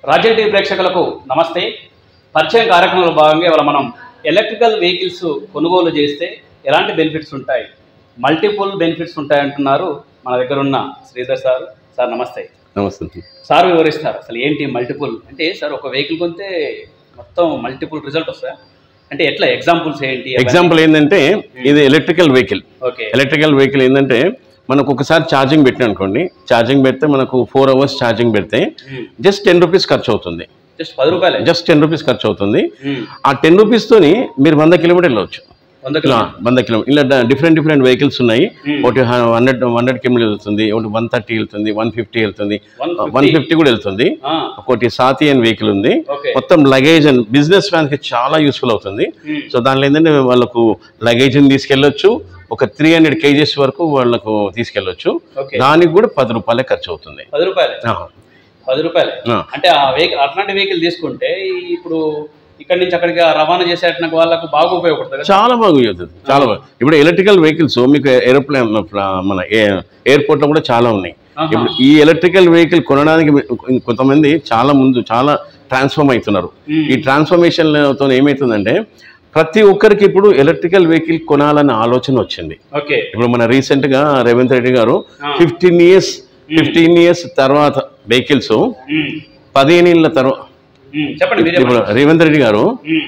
రాజ్యం టీవీ ప్రేక్షకులకు నమస్తే పరిచయం కార్యక్రమంలో భాగంగా ఇవాళ మనం ఎలక్ట్రికల్ వెహికల్స్ కొనుగోలు చేస్తే ఎలాంటి బెనిఫిట్స్ ఉంటాయి మల్టిపుల్ బెనిఫిట్స్ ఉంటాయి అంటున్నారు మన దగ్గర ఉన్న శ్రీధర్ సార్ సార్ నమస్తే నమస్తే సార్ వివరిస్తారు అసలు ఏంటి మల్టిపుల్ అంటే సార్ ఒక వెహికల్ కొంటే మొత్తం మల్టిపుల్ రిజల్ట్ వస్తాయా అంటే ఎట్లా ఎగ్జాంపుల్స్ ఏంటి ఎగ్జాంపుల్ ఏంటంటే ఇది electrical vehicle okay electrical vehicle ఏంటంటే మనకు ఒకసారి ఛార్జింగ్ పెట్టిన అనుకోండి ఛార్జింగ్ పెడితే మనకు ఫోర్ అవర్స్ ఛార్జింగ్ పెడితే జస్ట్ టెన్ రూపీస్ ఖర్చు అవుతుంది జస్ట్ పది రూపాయలే జస్ట్ టెన్ రూపీస్ ఖర్చు అవుతుంది మ్మ్. ఆ టెన్ రూపీస్తోని మీరు వంద కిలోమీటర్ వెళ్ళవచ్చు వంద ఇలా కిలో వంద కిలోమీటర్ ఇలా డిఫరెంట్ డిఫరెంట్ వెహికల్స్ ఉన్నాయి Hmm. ఒకటి హండ్రెడ్ హండ్రెడ్ కిలోమీటర్ వెళ్తుంది ఒకటి వన్ థర్టీ వెళ్తుంది వన్ ఫిఫ్టీ వెళ్తుంది 150. వన్ ఫిఫ్టీ కూడా వెళ్తుంది ఆ, ఒకటి సాతి అని వెహికల్ ఉంది ఓకే మొత్తం లగేజ్ అండ్ బిజినెస్ కి చాలా యూస్ఫుల్ అవుతుంది మ్మ్. సో దానిలో ఏంటంటే వాళ్ళకు లగేజ్ని తీసుకెళ్ళొచ్చు ఒక త్రీ హండ్రెడ్ కేజెస్ వరకు వాళ్ళకు తీసుకెళ్ళొచ్చు ఓకే దానికి కూడా పది రూపాయలే ఖర్చు అవుతుంది పది రూపాయలే ఆ, పది రూపాయలే ఆ. అంటే ఆ వెహికల్ అట్లాంటి వెహికల్ తీసుకుంటే ఈ- ఇప్పుడు ఇక్కడి నుంచి అక్కడికి ఆ రవాణా చేసేట వాళ్ళకు బాగా ఉపయోగపడుతుంది కదా? చాలా బాగా అవుతుంది చాలా బాగా ఇప్పుడు ఎలక్ట్రికల్ వెహికల్స్ మీకు ఏరోప్లేన్ మన ఎయిర్పోర్ట్ లో కూడా చాలా ఉన్నాయి ఆహా. ఇప్పుడు ఈ ఎలక్ట్రికల్ వెహికల్ కొనడానికి మీ- కొంతమంది చాలా ముందు చాలా ట్రాన్స్ఫార్మ్ అవుతున్నారు మ్మ్. ఈ ట్రాన్స్ఫర్మేషన్ తో ఏమవుతుందంటే ప్రతి ఒక్కరికి ఇప్పుడు ఎలక్ట్రికల్ వెహికల్ కొనాలన్న ఆలోచన వచ్చింది ఓకే ఇప్పుడు మన రీసెంట్ గా రేవంత్ రెడ్డి గారు ఆ. ఫిఫ్టీన్ ఇయర్స్ ఫిఫ్టీన్ ఇయర్స్ తర్వాత వెహికల్స్ మ్మ్. పదిహేను ఏళ్ళ తర్వాత మ్మ్. చెప్పండి మీరే ఇప్పుడు రేవంత్ రెడ్డి గారు మ్మ్.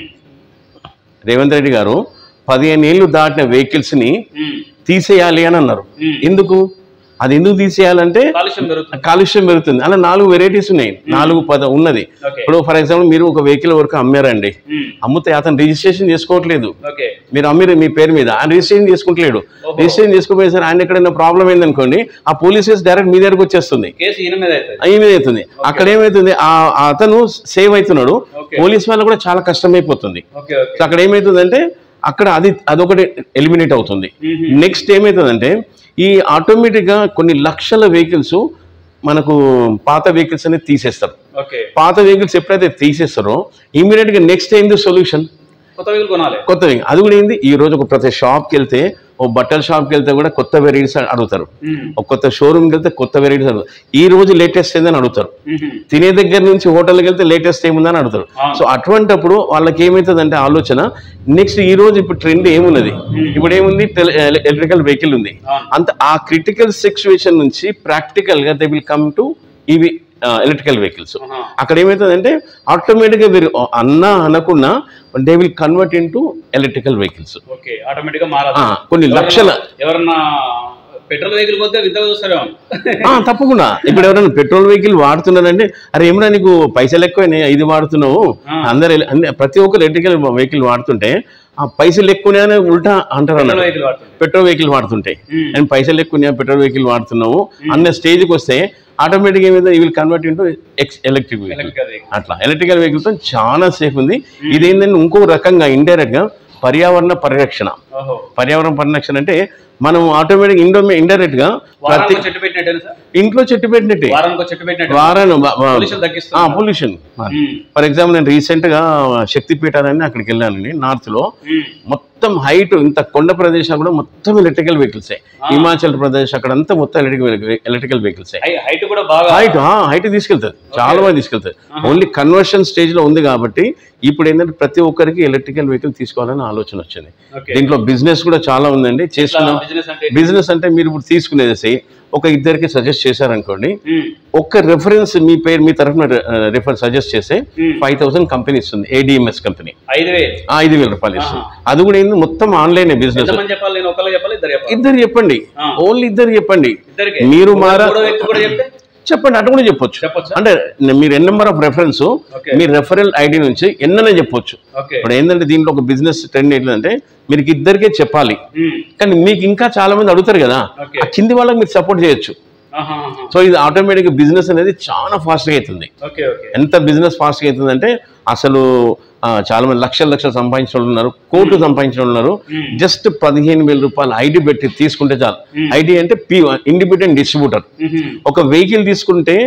రేవంత్ రెడ్డి గారు పదిహేను ఏళ్ళు దాటిన వెహికల్స్ ని మ్మ్. తీసేయాలి అని అన్నారు మ్మ్. ఎందుకు అది ఎందుకు తీసేయాలంటే కాలుష్యం పెరుగుతుంది కాలుష్యం పెరుగుతుంది అలా నాలుగు వెరైటీస్ ఉన్నాయి నాలుగు పద ఉన్నది ఓకే ఇప్పుడు ఫర్ ఎగ్జాంపుల్ మీరు ఒక వెహికల్ వరకు అమ్మారండి మ్మ్. అమ్మితే అతను రిజిస్ట్రేషన్ చేసుకోవట్లేదు ఓకే మీరు అమ్మిరు మీ పేరు మీద ఆయన రిజిస్ట్రేషన్ చేసుకుంటలేడు ఓహో. రిజిస్ట్రేషన్ చేసుకోపోయేసరి ఆయన ఎక్కడైనా ప్రాబ్లం ఏందనుకోండి ఆ పోలీస్ కేసు డైరెక్ట్ మీ దగ్గరకు వచ్చేస్తుంది కేసు ఈయన మీద అవుతుంది ఏమవుతుంది అక్కడ ఏమవుతుంది ఆ ఆ అతను సేవ్ అవుతున్నాడు ఓకే పోలీస్ వాళ్ళకు కూడా చాలా కష్టమైపోతుంది ఓకే ఓకే సో అక్కడ ఏమవుతుందంటే అక్కడ అది అదొకటి ఎలిమినేట్ అవుతుంది మ్మ్. నెక్స్ట్ ఏమవుతుందంటే ఈ ఆటోమేటిక్గా కొన్ని లక్షల వెహికల్స్ మనకు పాత వెహికల్స్ అనేది తీసేస్తారు ఓకే పాత వెహికల్స్ ఎప్పుడైతే తీసేస్తారో ఇమీడియట్గా నెక్స్ట్ ఏంది సొల్యూషన్ కొత్త వెహికల్ కొనాలి కొత్త వెహికల్ అది కూడా ఏంది ఈ రోజు ఒక ప్రతి షాప్కి వెళ్తే ఓ బట్టల షాప్కి వెళ్తే కూడా కొత్త వెరైటీస్ అడుగుతారు మ్మ్. ఒక కొత్త షోరూమ్కి వెళ్తే కొత్త వెరైటీస్ అడుగుతారు ఈ రోజు లేటెస్ట్ ఏందని అడుగుతారు మ్మ్. తినే దగ్గర నుంచి హోటల్కి వెళ్తే లేటెస్ట్ ఏముందని అడుగుతారు అవును. సో అటువంటప్పుడు వాళ్ళకి ఏమవుతుందంటే ఆలోచన నెక్స్ట్ ఈ రోజు ఇప్పుడు ట్రెండ్ ఏమున్నది ఇప్పుడు ఏముంది ఎలక్ట్రికల్ వెహికల్ ఉంది అవును. అంత ఆ క్రిటికల్ సిచ్యువేషన్ నుంచి ప్రాక్టికల్ గా దే విల్ కమ్ టు ఇవి ఎలక్ట్రికల్ వెహికల్స్ ఆహా. అక్కడ ఏమవుతుందంటే ఆటోమేటిక్గా మీరు అన్నా అనకున్నా they will convert into electrical vehicles okay automatic గా మారాలి కొన్ని లక్షల ఎవరన్నా పెట్రోల్ వెహికల్ పోతే వింతగా చూస్తారేమో ఆ, తప్పకుండా ఇప్పుడు ఎవరైనా పెట్రోల్ వెహికల్ వాడుతున్నారంటే అరే ఏమన్నా నీకు పైసలు ఎక్కువనే ఇది వాడుతున్నావు ఆ. అందరు ఎల- అన్ని- ప్రతి ఒక్కరు ఎలక్ట్రికల్ వెహికల్ వాడుతుంటే ఆ పైసలు ఎక్కువనే అని ఉల్టా అంటారు పెట్రోల్ అన్నమాట వెహికల్ వాడుతుంది పెట్రోల్ వెహికల్ వాడుతుంటే మ్మ్. అండ్ పైసలు ఎక్కువ పెట్రోల్ వెహికల్ వాడుతున్నావు అన్న స్టేజ్కి వస్తే ఆటోమేటిక్ ఏమైందో ఈ will convert into x electric vehicle electrical vehicle అట్లా ఎలక్ట్రికల్ వెహికల్ తో చాలా సేఫ్ ఉంది ఇదేంటంటే ఇంకో రకంగా ఇండైరెక్ట్ గా పర్యావరణ పరిరక్షణ ఓహో పర్యావరణ పరిరక్షణ అంటే మనం ఆటోమేటిక్ ఇండో ఇండైరెక్ట్ గా ప్రతి వారానికి చెట్టు పెట్టినట్టు సార్ ఇంట్లో చెట్టు పెట్టినట్టే వారానికి ఒక చెట్టు పెట్టినట్టు వారాను పొల్యూషన్ తగ్గిస్తుంది పొల్యూషన్ మ్మ్. ఫర్ ఎగ్జాంపుల్ నేను రీసెంట్ గా శక్తిపీఠాలని అక్కడికి వెళ్ళానండి నార్త్ లో మ్మ్. మొత్తం హైట్ ఇంత కొండ ప్రదేశం కూడా మొత్తం ఎలక్ట్రికల్ వెహికల్స్ హిమాచల్ ప్రదేశ్ అక్కడంతా మొత్తం ఎలక్ట్రికల్ ఎలక్ట్రికల్ వెహికల్స్ హై- హైట్ కూడా బాగా హైట్ హైట్ తీసుకెళ్తారు చాలా మంది తీసుకెళ్తారు ఓన్లీ కన్వర్షన్ స్టేజ్ లో ఉంది కాబట్టి ఇప్పుడు ఏంటంటే ప్రతి ఒక్కరికి ఎలక్ట్రికల్ వెహికల్ తీసుకోవాలని ఆలోచన వచ్చింది ఓకే దీంట్లో బిజినెస్ కూడా చాలా ఉందండి చేసుకున్నాం బిజినెస్ అంటే బిజినెస్ అంటే మీరు ఇప్పుడు తీసుకునేది ఒక ఇద్దరికి సజెస్ట్ చేశారనుకోండి మ్మ్. ఒక్క రెఫరెన్స్ మీ పేరు మీ తరఫున రిఫర్ సజెస్ట్ చేస్తే Hmm. ఫైవ్ థౌసండ్ కంపెనీ ఇస్తుంది ఏడిఎంఎస్ కంపెనీ ఐదు వేలు ఐదు వేల రూపాయలు ఇస్తుంది అది కూడా ఏంది మొత్తం ఆన్లైన్ బిజినెస్ ఎంతమంది చెప్పాలి నేను ఒకళ్ళు చెప్పాలి ఇద్దరు చెప్పాలి ఇద్దరు చెప్పండి Ah. ఓన్లీ ఇద్దరు చెప్పండి ఇద్దరికి మీరు మారా మూడో వ్యక్తి కూడా చెప్తే చెప్పండి అటు కూడా చెప్పొచ్చు చెప్పొచ్చా అంటే మీరు n number of reference okay మీ రెఫరల్ ఐడి నుంచి ఎన్ననే చెప్పొచ్చు ఓకే ఇప్పుడు ఏంటంటే దీంట్లో ఒక బిజినెస్ ట్రెండ్ ఏంటంటే మీరు ఇద్దరికే చెప్పాలి మ్మ్. కానీ మీకు ఇంకా చాలా మంది అడుగుతారు కదా ఓకే ఆ కింది వాళ్ళకి మీరు సపోర్ట్ చేయొచ్చు ఆహా, ఆహా. సో ఇది ఆటోమేటిక్ బిజినెస్ అనేది చాలా ఫాస్ట్గా అవుతుంది ఓకే ఓకే ఎంత బిజినెస్ ఫాస్ట్గా అవుతుందంటే అసలు ఆ, చాలా మంది లక్షలు లక్షలు సంపాదించిన వాళ్ళు ఉన్నారు కోట్లు సంపాదించిన వాళ్ళు ఉన్నారు మ్మ్. జస్ట్ పదిహేను వేల రూపాయలు ఐడి పెట్టి తీసుకుంటే చాలు మ్మ్. ఐడి అంటే పి ఇండిపెండెంట్ డిస్ట్రిబ్యూటర్ మ్మ్. ఒక వెహికల్ తీసుకుంటే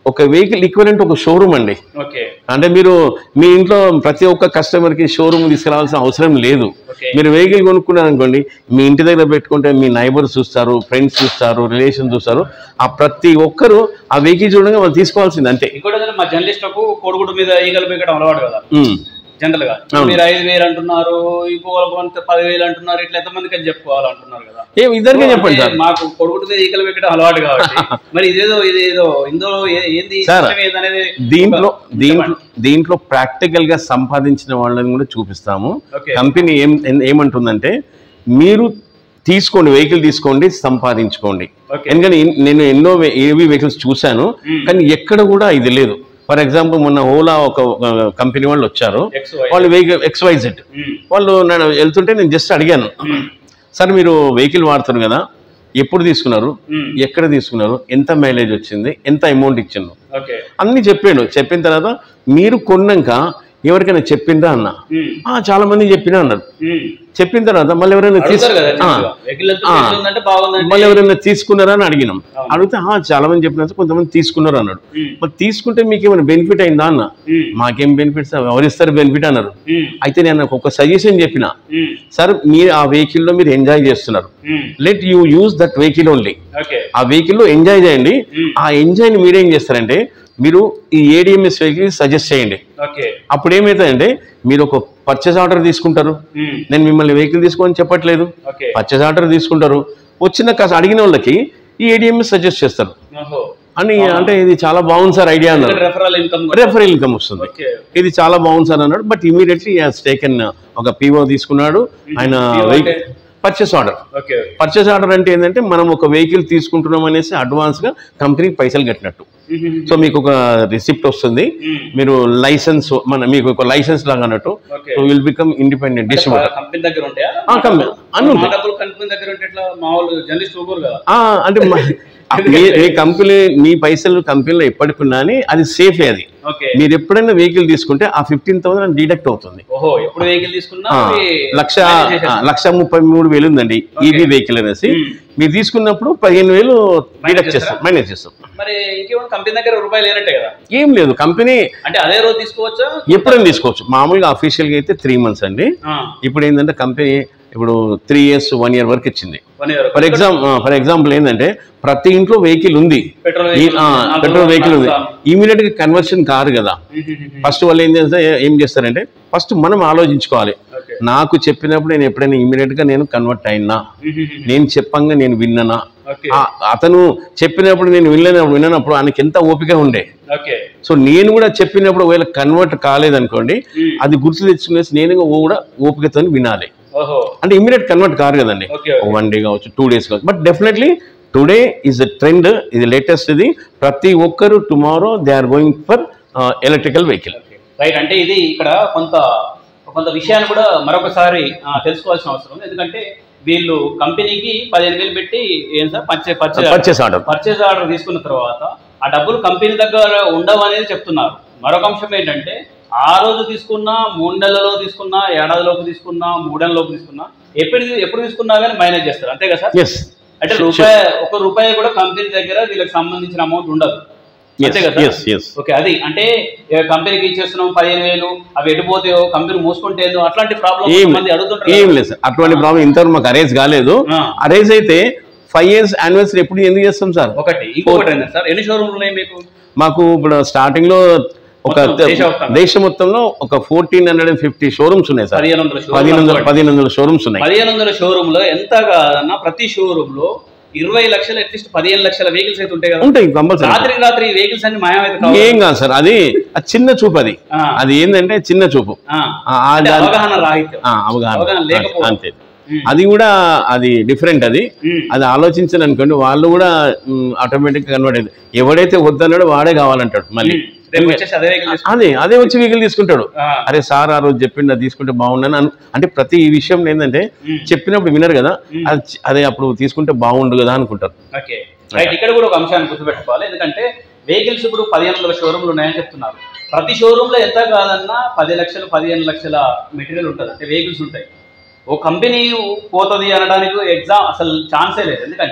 ఒక వెహికల్ ఈక్వలెంట్ ఒక షోరూమ్ అండి ఓకే అంటే మీరు మీ ఇంట్లో ప్రతి ఒక్క కస్టమర్కి షోరూమ్ తీసుకురావాల్సిన అవసరం లేదు ఓకే మీరు వెహికల్ కొనుక్కున్నారు అనుకోండి మీ ఇంటి దగ్గర పెట్టుకుంటే మీ నైబర్స్ చూస్తారు ఫ్రెండ్స్ చూస్తారు రిలేషన్ చూస్తారు ఆ ప్రతి ఒక్కరు ఆ వెహికల్ చూడగా వాళ్ళు తీసుకోవాల్సింది అంతే ఇంకోటి ఏంటంటే మా జర్నలిస్టులకు కోడిగుడ్డు మీద ఈగలు పీకడం అలవాటు కదా ఉమ్. జనరల్ గా అవును. మీరు ఐదు వేలు అంటున్నారు ఇంకో వాళ్ళకి పదివేలు అంటున్నారు ఇట్లా ఎంతమందికి అని చెప్పుకోవాలంటున్నారు కదా ఏం ఇద్దరికే చెప్పండి అంటే సార్ మాకు కొడుకుతో ఈకలు పెట్టడం అలవాటు కాబట్టి మరి ఇదేదో ఇదేదో ఇందులో ఏ- ఏంది సార్, system ఏందనేది దీంట్లో ఒక- దీంట్లో దీంట్లో ప్రాక్టికల్ గా సంపాదించిన వాళ్ళని కూడా చూపిస్తాము ఓకే కంపెనీ ఏం ఏమంటుందంటే మీరు తీసుకోండి వెహికల్ తీసుకోండి సంపాదించుకోండి ఓకే ఎందుకంటే ఇన్- నేను ఎన్నో ఏవి వెహికల్స్ చూశాను మ్మ్. కానీ ఎక్కడ కూడా ఇది లేదు ఫర్ ఎగ్జాంపుల్ మొన్న ఓలా ఒక కంపెనీ వాళ్ళు వచ్చారు ఎక్స్ వై వాళ్ళు వెహికల్ ఎక్స్వైజెడ్ వాళ్ళు నేను వెళ్తుంటే నేను జస్ట్ అడిగాను సార్ మీరు వెహికల్ వాడుతున్నారు కదా ఎప్పుడు తీసుకున్నారు ఎక్కడ తీసుకున్నారు ఎంత మైలేజ్ వచ్చింది ఎంత అమౌంట్ ఇచ్చిండు ఓకే అన్ని చెప్పాడు చెప్పిన తర్వాత మీరు కొన్నాక ఎవరికైనా చెప్పిందా అన్న "ఆ, చాలా మంది చెప్పినా అన్నారు చెప్పిన తర్వాత మళ్ళీ ఎవరైనా తీసు అడుగుతారు కదా ఆ, వెహికల్ ఎంత ఆ. ఉందంటే బాగుందంటే మళ్ళీ ఎవరైనా తీసుకున్నారా అని అడిగినాం అవును. అడిగితే "ఆ, చాలా మంది చెప్పిన కొంతమంది తీసుకున్నారు అన్నాడు ఉమ్, మరి తీసుకుంటే మీకు ఏమైనా బెనిఫిట్ అయిందా అన్న ఉమ్, మాకేం బెనిఫిట్స్ ఎవరిస్తారు బెనిఫిట్ అన్నారు ఉమ్, అయితే నేను ఒక సజెషన్ చెప్పిన ఉమ్, సార్ మీరు ఆ వెహికల్లో మీరు ఎంజాయ్ చేస్తున్నారు um, let you use that vehicle only okay ఆ వెహికల్లో ఎంజాయ్ చేయండి ఉమ్, ఆ ఎంజాయ్ని మీరేం చేస్తారంటే మీరు ఈ ఏడిఎంఎస్ వెహికల్ సజెస్ట్ చేయండి ఓకే అప్పుడు ఏమవుతుందంటే మీరు ఒక పర్చేస్ ఆర్డర్ తీసుకుంటారు ఉమ్, నేను మిమ్మల్ని వెహికల్ తీసుకోమని చెప్పట్లేదు ఓకే పర్చేస్ ఆర్డర్ తీసుకుంటారు వచ్చిన కాస్త అడిగిన వాళ్ళకి ఈ ఏడిఎంఎస్ సజెస్ట్ చేస్తారు ఓహో అని అంటే ఇది చాలా బాగుంది సార్ ఐడియా అన్నారు రెఫరల్ ఇన్కమ్ రెఫరల్ ఇన్కమ్ వస్తుంది ఓకే ఇది చాలా బాగుంది సార్ అన్నాడు బట్ ఇమీడియట్లీ టేకెన్ ఒక పీఓ తీసుకున్నాడు ఆయన PO అంటే? Purchase order okay purchase order అంటే ఏంటంటే మనం ఒక వెహికల్ తీసుకుంటున్నాం అనేసి అడ్వాన్స్గా కంపెనీకి పైసలు కట్టినట్టు సో మీకు ఒక రిసిప్ట్ వస్తుంది మీరు లైసెన్స్ మన మీకు ఒక లైసెన్స్ లాగా అన్నట్టు okay so will become independent distributor company దగ్గర ఉంటాయా ఆ, కంపెనీ. అన్ని ఉంటాయి. మా డబ్బులు కంపెనీ దగ్గర ఉంటే ఎట్లా మామూలు జర్నలిస్ట్ ఊరుకోరు కదా అంటే మ- మీ మీ కంపెనీ మీ పైసలు కంపెనీలో ఎప్పటికున్నా అని అది సేఫ్ అది ఓకే మీరు ఎప్పుడైనా వెహికల్ తీసుకుంటే ఆ ఫిఫ్టీన్ థౌసండ్ డిడక్ట్ అవుతుంది ఓహో ఎప్పుడు వెహికల్ తీసుకున్నా ఆ, అవి లక్ష manage ఆ, చేసేస్తారు. లక్ష ముప్పై మూడు వేలు ఉందండి ఈవీ వెహికల్ అనేసి మ్మ్. మీరు తీసుకున్నప్పుడు పదిహేను వేలు డిడక్ట్ చేస్తారా? చేస్తాం మైనస్ చేస్తాం మరి ఇంకేమైనా కంపెనీ దగ్గర రూపాయలు లేనట్టే కదా ఏం లేదు కంపెనీ అంటే అదే రోజు తీసుకోవచ్చా ఎప్పుడైనా తీసుకోవచ్చు మామూలుగా అఫీషియల్గా అయితే త్రీ మంత్స్ అండి ఇప్పుడు ఏంటంటే కంపెనీ ఇప్పుడు త్రీ ఇయర్స్ వన్ ఇయర్ వరకు ఇచ్చింది one year for example for example ఏంటంటే ప్రతి ఇంట్లో వెహికల్ ఉంది పెట్రోల్ పెట్రోల్ వెహికల్ ఉంది ఇమీడియట్ గా కన్వర్షన్ కారు కదా ఫస్ట్ వాళ్ళు ఏం చేస్తే ఏం చేస్తారంటే ఫస్ట్ మనం ఆలోచించుకోవాలి ఓకే నాకు చెప్పినప్పుడు నేను ఎప్పుడైనా ఇమీడియట్ గా నేను కన్వర్ట్ అయినా నేను చెప్పంగా నేను విన్ననా ఓకే ఆ- అతను చెప్పినప్పుడు నేను వినలేనప్పుడు విన్నప్పుడు ఆయనకి ఎంత ఓపిక ఉండే ఓకే సో నేను కూడా చెప్పినప్పుడు ఒకవేళ కన్వర్ట్ కాలేదనుకోండి అది గుర్తు తెచ్చుకునేసి నేను కూడా ఓపికతో వినాలి ఓహో అంటే ఇమీడియట్ కన్వర్ట్ కారు కదండి ఓకే ఓకే వన్ డే కావచ్చు టూ డేస్ కావచ్చు but definitely today is the trend ఇది లేటెస్ట్ ఇది ప్రతి ఒక్కరు tomorrow they are going for electrical vehicle right అంటే ఇది ఇక్కడ కొంత కొంత విషయాన్ని కూడా మరొకసారి ఆ, తెలుసుకోవాల్సిన అవసరం ఉంది ఎందుకంటే వీళ్ళు కంపెనీకి పదిహేను వేలు పెట్టి ఏం sir purchase purchase purchase order purchase order తీసుకున్న తర్వాత ఆ డబ్బులు కంపెనీ దగ్గర ఉండవు అనేది చెప్తున్నారు మరొక అంశం ఏంటంటే ఆ రోజు తీసుకున్నా మూడు నెలలలో తీసుకున్నా ఏడాదిలోపు తీసుకున్నా మూడేళ్ళలోపు తీసుకున్నా ఎప్పుడు ఎప్పుడు తీసుకున్నా కానీ మైనేజ్ చేస్తారు అంతే కదా సార్ ఎస్ అంటే రూపాయి ఒక రూపాయి కూడా కంపెనీ దగ్గర వీళ్ళకి సంబంధించిన అమౌంట్ ఉండదు అంతే కదా ఎస్ ఎస్ ఓకే అది అంటే ఏ కంపెనీకి ఇచ్చేస్తున్నాం పదిహేను వేలు అవి ఎటుపోతాయో కంపెనీ మూసుకుంటేందో అట్లాంటి ప్రాబ్లమ్ ఏం మంది అడుగుతుంటారు ఏం లేదు సార్ అటువంటి ప్రాబ్లం ఇంతవరకు మాకు అరేంజ్ కాలేదు ఆ, అరేంజ్ అయితే ఫైవ్ ఇయర్స్ యానివర్సరీ ఎప్పుడు ఎందుకు చేస్తాం సార్ ఒకటి ఇంకొకటి ఏంటంటే సార్ ఎన్ని షోరూమ్లు ఉన్నాయి మీకు మాకు ఇప్పుడు స్టార్టింగ్ లో ఒక మొత్తం దేశవ్యాప్తంగా? దేశం మొత్తంలో ఒక fourteen hundred and fifty showrooms ఉన్నాయి సార్ పదిహేను వందల పదిహేను వందల షోరూమ్ పదిహేను వందల షోరూమ్స్ ఉన్నాయి పదిహేను వందల షోరూమ్ లో ఎంత కాదన్నా ప్రతి షోరూమ్ లో ఇరవై లక్షలు అట్లీస్ట్ పదిహేను లక్షల వెహికల్స్ అయితే ఉంటాయి కదా ఉంటాయి కంపల్సరీ రాత్రికి రాత్రి వెహికల్స్ అన్ని మాయమైతే కావాలి ఏం కాదు సార్ అది అది చిన్న చూపు అది ఆ, అది ఏంటంటే చిన్న చూపు ఆ. ఆ, ఆ అంటే దాని- అవగాహన రాహిత్యం ఆ, అవగాహన అవగాహన లేకపోవడం. అంతే ఉమ్, అది కూడా అది డిఫరెంట్ అది ఉమ్, అది ఆలోచించను అనుకోండి వాళ్ళు కూడా ఆటోమేటిక్ కన్వర్ట్ అయింది ఎవడైతే వద్దన్నాడో వాడే కావాలంటాడు మళ్ళీ ఉమ్. రేపు వచ్చేసి అదే వెహికల్ తీసుకో. అదే అదే వచ్చి వెహికల్ తీసుకుంటాడు ఆ, అరే సార్ ఆ రోజు చెప్పిండు అది తీసుకుంటే బాగుండని అను అంటే ప్రతి విషయం ఏంటంటే ఉమ్, చెప్పినప్పుడు వినరు కదా ఉమ్. అది చి- అదే అప్పుడు తీసుకుంటే బాగుండు కదా అనుకుంటారు ఓకే రైట్ ఇక్కడ కూడా ఒక అంశాన్ని గుర్తుపెట్టుకోవాలి ఎందుకంటే వెహికల్స్ ఇప్పుడు పదిహేను వందల షోరూమ్లు ఉన్నాయని చెప్తున్నారు ప్రతి షోరూమ్ లో ఎంత కాదన్నా పది లక్షలు పదిహేను లక్షల మెటీరియల్ ఉంటుంది అంటే వెహికల్స్ ఉంటాయి ఓ కంపెనీ పోతుంది అనడానికి ఎగ్జామ్ అసలు ఛాన్సే లేదు ఎందుకంటే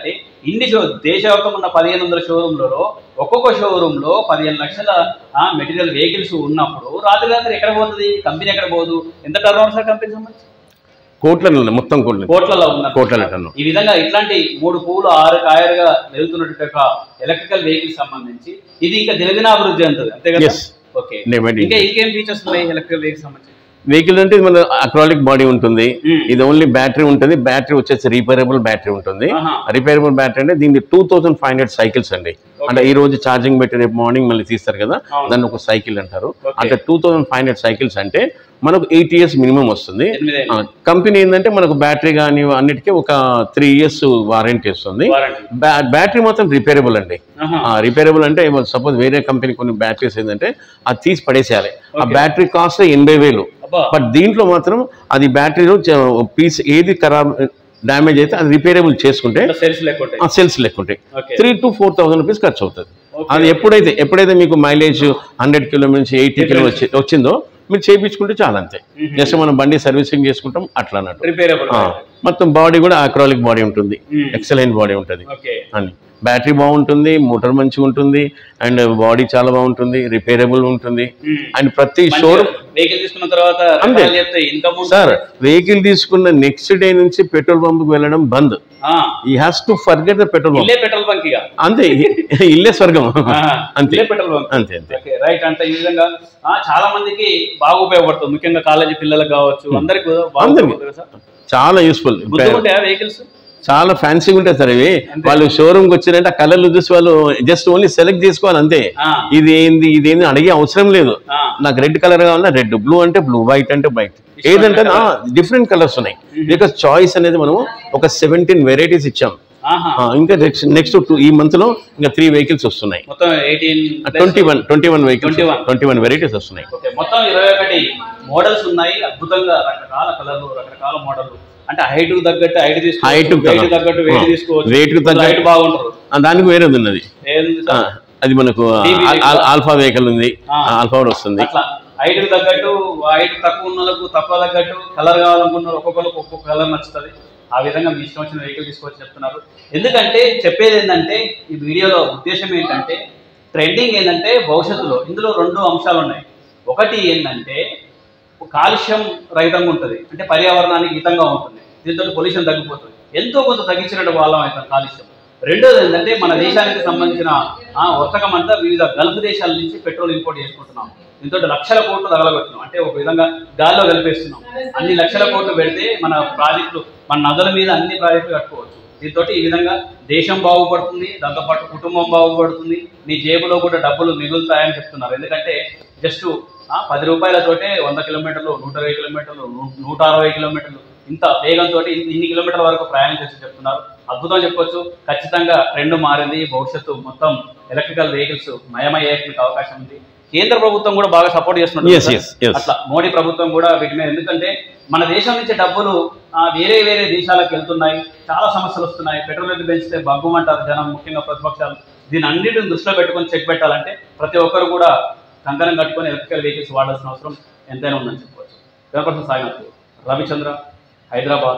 ఇన్ని షో దేశవ్యాప్తంగా ఉన్న పదిహేను వందల షోరూమ్లలో ఒక్కొక్క షోరూంలో పదిహేను లక్షల మెటీరియల్ వెహికల్స్ ఉన్నప్పుడు రాత్రి రాత్రి ఎక్కడ పోతుంది కంపెనీ ఎక్కడ పోదు ఎంత టర్న్ ఓవర్ సార్ కంపెనీ సంబంధించి కోట్లలో ఉన్నాయి, మొత్తం కోట్లు కోట్లలో ఉన్నారు కోట్ల టన్ను ఈ విధంగా ఇట్లాంటి మూడు పూలు ఆరు కాయలుగా వెళ్తున్నటువంటి ఒక ఎలక్ట్రికల్ వెహికల్ సంబంధించి ఇది ఇంకా దినదినాభివృద్ధి అంతది అంతే కదా ఎస్ ఓకే డిమాండ్ ఇంకా ఇంకేం ఫీచర్స్ ఉన్నాయి ఎలక్ట్రికల్ వెహికల్ సంబంధించి వెహికల్ అంటే ఇది మన అక్రాలిక్ బాడీ ఉంటుంది మ్మ్. ఇది ఓన్లీ బ్యాటరీ ఉంటుంది బ్యాటరీ వచ్చేసి రిపేరబుల్ బ్యాటరీ ఉంటుంది ఆహా. రిపేరబుల్ బ్యాటరీ అంటే దీనికి two thousand five hundred cycles అండి అంటే ఈ రోజు ఛార్జింగ్ పెట్టి రేపు మార్నింగ్ మళ్ళీ తీస్తారు కదా అవును. దాన్ని ఒక సైకిల్ అంటారు Okay. అంటే two thousand five hundred cycles అంటే మనకు ఎయిట్ ఇయర్స్ మినిమం వస్తుంది ఎనిమిదేళ్ళు కంపెనీ ఏంటంటే మనకు బ్యాటరీ కానీ అన్నిటికీ ఒక త్రీ ఇయర్స్ వారంటీ వస్తుంది వారంటీ బ్యా- బ్యాటరీ మాత్రం రిపేరబుల్ అండి ఆహా. రిపేరబుల్ అంటే సపోజ్ వేరే కంపెనీ కొన్ని బ్యాటరీస్ ఏంటంటే అది తీసి పడేసేయాలి ఆ Okay. బ్యాటరీ కాస్ట్ ఎనభై వేలు అబ్బా బట్ దీంట్లో మాత్రం అది బ్యాటరీలో పీస్ ఏది ఖరాబ్ డ్యామేజ్ అయితే అది రిపేరబుల్ చేసుకుంటే సెల్స్ లేకుంటాయి ఆ సెల్స్ లెక్కుంటాయి okay three to four thousand rupees ఖర్చు అవుతుంది Okay. అది ఎప్పుడైతే ఎప్పుడైతే మీకు మైలేజ్ హండ్రెడ్ కిలోమీటర్ నుంచి ఎయిటీ కిలో వచ్చి వచ్చిందో మీరు చేయించుకుంటే చాలా అంతే Mhm. జస్ట్ మనం బండి సర్వీసింగ్ చేసుకుంటాం అట్లా అన్నట్టు రిపేరబుల్ ఆ, మొత్తం బాడీ కూడా అక్రాలిక్ బాడీ ఉంటుంది ఎక్సలెంట్ బాడీ ఉంటుంది ఓకే అని బ్యాటరీ బాగుంటుంది మోటార్ మంచిగా ఉంటుంది అండ్ బాడీ చాలా బాగుంటుంది రిపేరబుల్ ఉంటుంది అండ్ ప్రతి షోరూమ్ వెహికల్ తీసుకున్న తర్వాత అంతే. రకాలు చెప్తే ఇన్కమ్ సార్ వెహికల్ తీసుకున్న నెక్స్ట్ డే నుంచి పెట్రోల్ పంప్కి వెళ్ళడం బంద్ he has to forget the petrol pump ఇల్లే పెట్రోల్ బంక్ ఇక అంతే ఇల్లే స్వర్గం ఆ, అంతే ఇల్లే పెట్రోల్ బంక్ అంతే అంతే ఓకే రైట్ అంటే ఈ విధంగా ఆ, చాలా మందికి బాగా ఉపయోగపడుతుంది ముఖ్యంగా కాలేజీ పిల్లలకు కావచ్చు అందరికి కూడా బాగా అందరికీ. ఉపయోగపడుతుంది కదా సార్ చాలా యూస్ఫుల్ గుర్తుకుంటాయా వెహికల్స్ చాలా ఫ్యాన్సీగా ఉంటాయి సార్ ఇవి వాళ్ళు షోరూమ్కి వచ్చినంటే ఆ కలర్లు చూసి వాళ్ళు జస్ట్ ఓన్లీ సెలెక్ట్ చేసుకోవాలి అంతే ఇది ఏంది ఇది ఏంది అడిగే అవసరం లేదు నాకు రెడ్ కలర్ కావాలన్నా రెడ్ బ్లూ అంటే బ్లూ వైట్ అంటే వైట్ ఏదంటే డిఫరెంట్ కలర్స్ ఉన్నాయి బికాస్ చాయిస్ అనేది మనం ఒక సెవెంటీన్ వెరైటీస్ ఇచ్చాం ఆహా ఆ, ఇంకా నెక్స్ట్ నెక్స్ట్ టూ ఈ మంత్ లో ఇంకా త్రీ వెహికల్స్ వస్తున్నాయి మొత్తం eighteen twenty one twenty one vehicles 21. Twenty one varieties వస్తున్నాయి ఓకే మొత్తం ఇరవై ఒకటి మోడల్స్ ఉన్నాయి అద్భుతంగా రకరకాల కలర్లు రకరకాల మోడల్లు అంటే హైట్ కు తగ్గట్టు హైట్ Height తీసుకోవచ్చు కు వెయిట్ తగ్గ- తగ్గట్టు వెయిట్ ఆ. తీసుకోవచ్చు Weight కు తగ్గ- హైట్ బాగుంటారు ఆ, దానికి వేరేది ఉన్నది ఏంది ఆ, సార్? అది మనకు DB ఆల్- ఆల్- ఆల్ఫా వెహికల్ ఉంది ఆ. ఆల్ఫా కూడా వస్తుంది అట్లా హైట్ కు తగ్గట్టు హైట్ తక్కువ ఉన్న వాళ్ళకు తక్కువ తగ్గట్టు కలర్ కావాలనుకున్న వాళ్ళు ఒక్కొక్కరికి ఒక్కొక్క కలర్ నచ్చుతుంది ఆ విధంగా మీ ఇష్టం వచ్చిన వెహికల్ తీసుకొచ్చి చెప్తున్నారు ఎందుకంటే చెప్పేది ఏంటంటే ఈ వీడియోలో ఉద్దేశం ఏంటంటే ట్రెండింగ్ ఏంటంటే భవిష్యత్తులో ఇందులో రెండు అంశాలు ఉన్నాయి ఒకటి ఏంటంటే కాలుష్యం రహితంగా ఉంటుంది అంటే పర్యావరణానికి హితంగా ఉంటుంది దీంతో పొల్యూషన్ తగ్గిపోతుంది ఎంతో కొంత తగ్గించినట్టు వాళ్ళం అవుతాం కాలుష్యం రెండోది ఏంటంటే మన దేశానికి సంబంధించిన ఆ, వర్తకం అంతా వివిధ గల్ఫ్ దేశాల నుంచి పెట్రోల్ ఇంపోర్ట్ చేసుకుంటున్నాం దీంతో లక్షల కోట్లు తగలగొట్టినాం అంటే ఒక విధంగా గాల్లో కలిపేస్తున్నాం అన్ని లక్షల కోట్లు పెడితే మన ప్రాజెక్టులు మన నదుల మీద అన్ని ప్రాజెక్టులు కట్టుకోవచ్చు దీంతో ఈ విధంగా దేశం బాగుపడుతుంది దాంతోపాటు కుటుంబం బాగుపడుతుంది నీ జేబులో కూడా డబ్బులు మిగులుతాయని చెప్తున్నారు ఎందుకంటే జస్ట్ పది రూపాయలతోటే వంద కిలోమీటర్లు నూట ఇరవై కిలోమీటర్లు నూ- నూట అరవై కిలోమీటర్లు ఇంత వేగంతో ఇన్ని కిలోమీటర్ల వరకు ప్రయాణం చేసి చెప్తున్నారు అద్భుతం చెప్పొచ్చు ఖచ్చితంగా రెండు మారింది భవిష్యత్తు మొత్తం ఎలక్ట్రికల్ వెహికల్స్ మయమయ్యేటువంటి అవకాశం ఉంది కేంద్ర ప్రభుత్వం కూడా బాగా సపోర్ట్ చేస్తున్నారు Yes, కదా? yes, yes. అట్లా మోడీ ప్రభుత్వం కూడా వీటి మీద ఎందుకంటే మన దేశం నుంచి డబ్బులు ఆ, వేరే వేరే దేశాలకు వెళ్తున్నాయి చాలా సమస్యలు వస్తున్నాయి పెట్రోల్ రేట్లు పెంచితే బగ్గుమంటారు జనం ముఖ్యంగా ప్రతిపక్షాలు దీని అన్నిటిని దృష్టిలో పెట్టుకొని చెక్ పెట్టాలంటే ప్రతి ఒక్కరు కూడా కంకణం కట్టుకొని ఎలక్ట్రికల్ వెహికల్స్ వాడాల్సిన అవసరం ఎంతైనా ఉందని చెప్పవచ్చు గణపతి సాగినట్టు రవిచంద్ర హైదరాబాద్